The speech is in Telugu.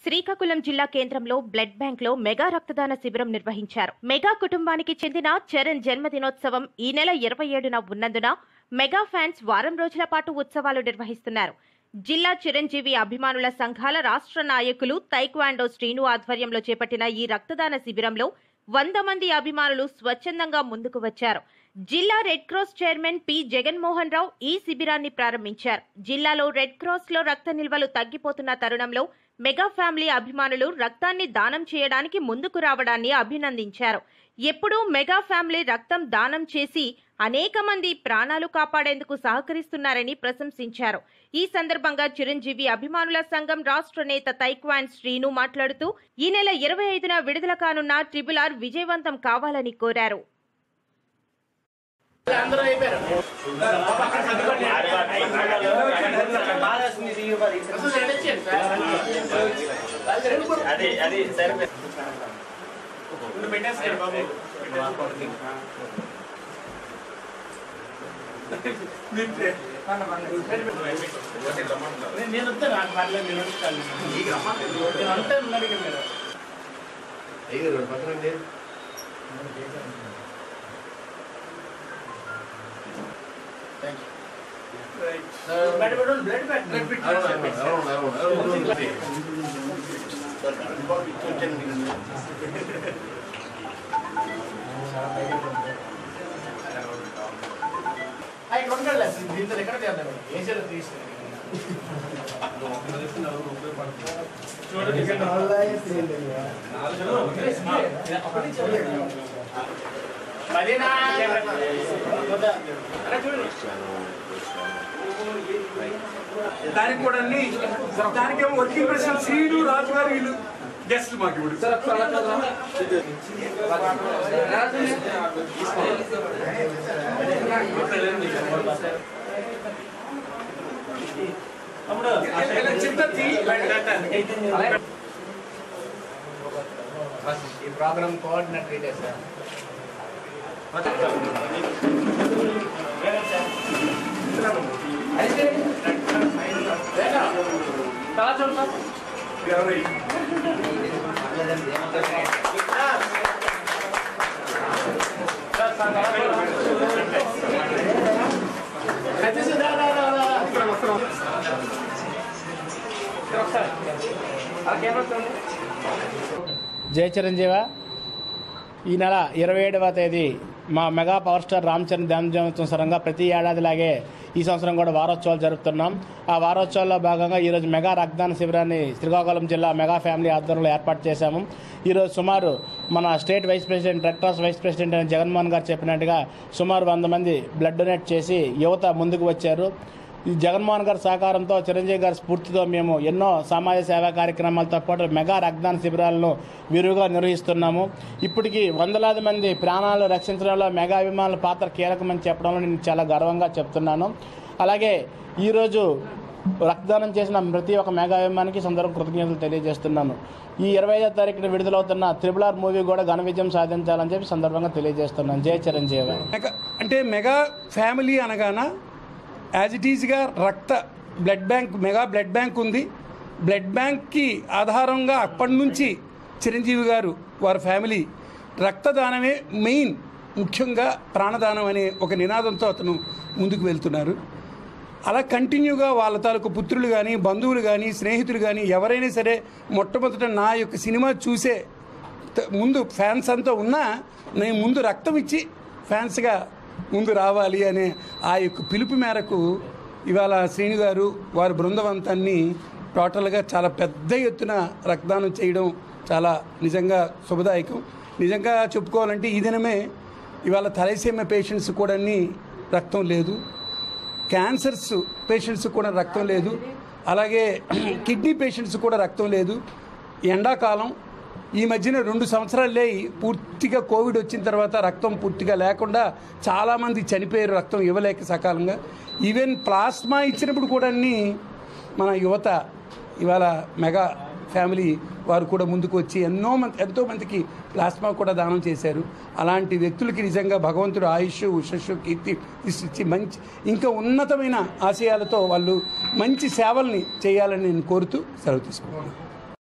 శ్రీకాకుళం జిల్లా కేంద్రంలో బ్లడ్ బ్యాంక్ లో మెగా రక్తదాన శిబిరం నిర్వహించారు మెగా కుటుంబానికి చెందిన చరణ్ జన్మదినోత్సవం ఈ నెల ఇరవై ఏడున ఉన్నందున మెగా ఫ్యాన్స్ వారం రోజుల పాటు ఉత్సవాలు నిర్వహిస్తున్నారు జిల్లా చిరంజీవి అభిమానుల సంఘాల రాష్ట్ర నాయకులు తైక్వాండో శ్రీను ఆధ్వర్యంలో చేపట్టిన ఈ రక్తదాన శిబిరంలో వంద మంది అభిమానులు స్వచ్ఛందంగా ముందుకు వచ్చారు జిల్లా red cross chairman P Jaganmohan Rao ఈ శిబిరాన్ని ప్రారంభించారు జిల్లాలో రెడ్ క్రాస్ లో రక్త నిల్వలు తగ్గిపోతున్న తరుణంలో మెగా ఫ్యామిలీ అభిమానులు రక్తాన్ని దానం చేయడానికి ముందుకు రావడాన్ని అభినందించారు ఎప్పుడూ మెగా ఫ్యామిలీ రక్తం దానం చేసి అనేక మంది ప్రాణాలు కాపాడేందుకు సహకరిస్తున్నారని ప్రశంసించారు ఈ సందర్భంగా చిరంజీవి అభిమానుల సంఘం రాష్ట్ర నేత తైక్వాన్ శ్రీను మాట్లాడుతూ ఈ నెల ఇరవై ఐదున విడుదల కానున్న ట్రిబుల్ ఆర్ విజయవంతం కావాలని కోరారు అది అది సరిపోయింది నేను వస్తాను నాకు పర్లేదు నేను వస్తాను నేను అంతా ఉన్నాడు ఇక మీరు బ్లడ్ పెట్టండి బ్లడ్ పెట్టండి ఆయన కొనగలే దీంతో ఎక్కడ చేద్దాం ఏం చేయాలి తీసుకుని మదీనా దానికి కూడా అన్ని దానికేమో వర్కింగ్ ప్రెసిడెంట్ శ్రీను రాజు గారు వీళ్ళు గెస్ట్లు మాకు ఇప్పుడు చిన్న ఈ ప్రోగ్రామ్ కోఆర్డినేటర్ ఇదే సార్ జయ చిరంజీవ ఈ నెల ఇరవై ఏడవ తేదీ మా mega power star Ram Charan ధ్యానోత్సవం సరంగా ప్రతి ఏడాదిలాగే ఈ సంవత్సరం కూడా వారోత్సవాలు జరుపుతున్నాం ఆ వారోత్సవాల్లో భాగంగా ఈరోజు మెగా రక్తదాన శిబిరాన్ని శ్రీకాకుళం జిల్లా మెగా ఫ్యామిలీ ఆధ్వర్యంలో ఏర్పాటు చేశాము ఈరోజు సుమారు మన state vice president red cross vice president అయిన జగన్మోహన్ గారు చెప్పినట్టుగా సుమారు వంద మంది బ్లడ్ డొనేట్ చేసి యువత ముందుకు వచ్చారు ఈ జగన్మోహన్ గారి సహకారంతో చిరంజీవి గారి స్ఫూర్తితో మేము ఎన్నో సమాజ సేవా కార్యక్రమాలతో పాటు మెగా రక్తదాన శిబిరాలను విరివిగా నిర్వహిస్తున్నాము ఇప్పటికీ వందలాది మంది ప్రాణాలు రక్షించడంలో మెగా అభిమానుల పాత్ర కీలకమని చెప్పడంలో నేను చాలా గర్వంగా చెప్తున్నాను అలాగే ఈరోజు రక్తదానం చేసిన ప్రతి ఒక్క మెగా అభిమానికి సందర్భం కృతజ్ఞతలు తెలియజేస్తున్నాను ఈ ఇరవై ఐదో తారీఖున విడుదలవుతున్న త్రిబుల్ ఆర్ మూవీ కూడా ఘన విజయం సాధించాలని చెప్పి సందర్భంగా తెలియజేస్తున్నాను జయ చిరంజీవి మెగా అంటే మెగా ఫ్యామిలీ అనగాన యాజ్ ఇట్ ఈజ్గా రక్త blood bank mega blood bank ఉంది బ్లడ్ బ్యాంక్కి ఆధారంగా అప్పటి నుంచి చిరంజీవి గారు వారి ఫ్యామిలీ రక్తదానమే మెయిన్ ముఖ్యంగా ప్రాణదానం అనే ఒక నినాదంతో అతను ముందుకు వెళ్తున్నారు అలా కంటిన్యూగా వాళ్ళ తాలూకు పుత్రులు కానీ బంధువులు కానీ స్నేహితులు కానీ ఎవరైనా సరే మొట్టమొదట నా యొక్క సినిమా చూసే త- ముందు ఫ్యాన్స్ అంతా ఉన్నా నేను ముందు రక్తం ఇచ్చి ఫ్యాన్స్గా ముందు రావాలి అనే ఆ యొక్క పిలుపు మేరకు ఇవాళ శ్రీను గారు వారి బృందవంతాన్ని టోటల్గా చాలా పెద్ద ఎత్తున రక్తదానం చేయడం చాలా నిజంగా శుభదాయకం నిజంగా చెప్పుకోవాలంటే ఈ దినమే ఇవాళ తలైసేమ పేషెంట్స్ కూడా రక్తం లేదు క్యాన్సర్స్ పేషెంట్స్ కూడా రక్తం లేదు అలాగే కిడ్నీ పేషెంట్స్ కూడా రక్తం లేదు ఎండాకాలం ఈ మధ్యన రెండు సంవత్సరాలే పూర్తిగా కోవిడ్ వచ్చిన తర్వాత రక్తం పూర్తిగా లేకుండా చాలామంది చనిపోయారు రక్తం ఇవ్వలేక సకాలంగా ఈవెన్ ప్లాస్మా ఇచ్చినప్పుడు కూడా అన్ని మన యువత ఇవాళ మెగా ఫ్యామిలీ వారు కూడా ముందుకు వచ్చి ఎన్నో మంది ఎంతో మందికి ప్లాస్మా కూడా దానం చేశారు అలాంటి వ్యక్తులకి నిజంగా భగవంతుడు ఆయుష్ ఉషస్సు కీర్తి ఇచ్చి మంచి ఇంకా ఉన్నతమైన ఆశయాలతో వాళ్ళు మంచి సేవల్ని చేయాలని నేను కోరుతూ సెలవు తీసుకుంటున్నాను